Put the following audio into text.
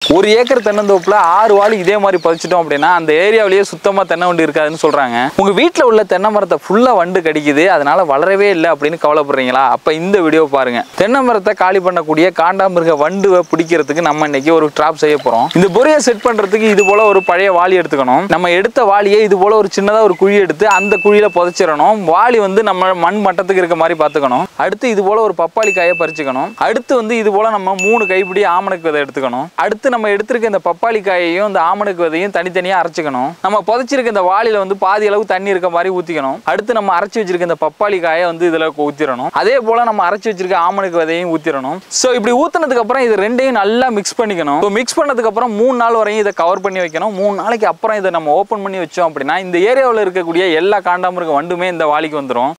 ஒரு ஏக்கர் தென்னந்தோப்புல ஆறு வாழி இதே மாதிரி பதிச்சிட்டோம் அப்படின்னா அந்த ஏரியாவிலேயே சுத்தமா தென்னை வண்டு இருக்காதுன்னு சொல்றாங்க உங்க வீட்ல உள்ள தென்னை மரத்தை ஃபுல்லா வண்டு கடிக்குது அதனால வளரவே இல்லை அப்படின்னு கவலைப்படுறீங்களா அப்ப இந்த வீடியோ பாருங்க தென்னை மரத்தை காலி பண்ணக்கூடிய காண்டாமிருக வண்டுவை பிடிக்கிறதுக்கு நம்ம இன்னைக்கு ஒரு ட்ராப் செய்ய போறோம் இந்த பொரியை செட் பண்றதுக்கு இது போல ஒரு பழைய வாளி எடுத்துக்கணும் நம்ம எடுத்த வாளியை இது போல ஒரு சின்னதா ஒரு குழி எடுத்து அந்த குழியில புதைச்சிடணும் வாளி வந்து நம்ம மண் மட்டத்துக்கு இருக்க மாதிரி பார்த்துக்கணும் அடுத்து இது போல ஒரு பப்பாளி காயை பறிச்சுக்கணும் அடுத்து வந்து இது போல நம்ம மூணு கைப்பிடி ஆமணக்கு விதை எடுத்துக்கணும் அடுத்து நம்ம எடுத்திருக்க இந்த பப்பாளி காயையும் இந்த ஆமணக்கு விதையும் தனித்தனியா அரைச்சிக்கணும் நம்ம புதைச்சிருக்க இந்த வாளியில வந்து பாதி அளவு தண்ணி இருக்க மாதிரி ஊத்திக்கணும் அடுத்து நம்ம அரைச்சி வச்சிருக்க இந்த பப்பாளி காயை வந்து இதுல ஊத்திடணும் அதே போல நம்ம அரைச்சி வச்சிருக்க ஆமணக்கு விதையும் ஊத்திடணும் ஸோ இப்படி ஊத்துனதுக்கு அப்புறம் இது ரெண்டையும் நல்லா மிக்ஸ் பண்ணிக்கணும் மிக்ஸ் பண்ணதுக்கு அப்புறம் மூணு நாள் வரையும் இதை கவர் பண்ணி வைக்கணும் மூணு நாளைக்கு அப்புறம் இதை நம்ம ஓப்பன் பண்ணி வச்சோம் அப்படின்னா இந்த ஏரியாவில் இருக்கக்கூடிய எல்லா காண்டாமிருக வண்டுமே இந்த வாளிக்கு வந்துடும்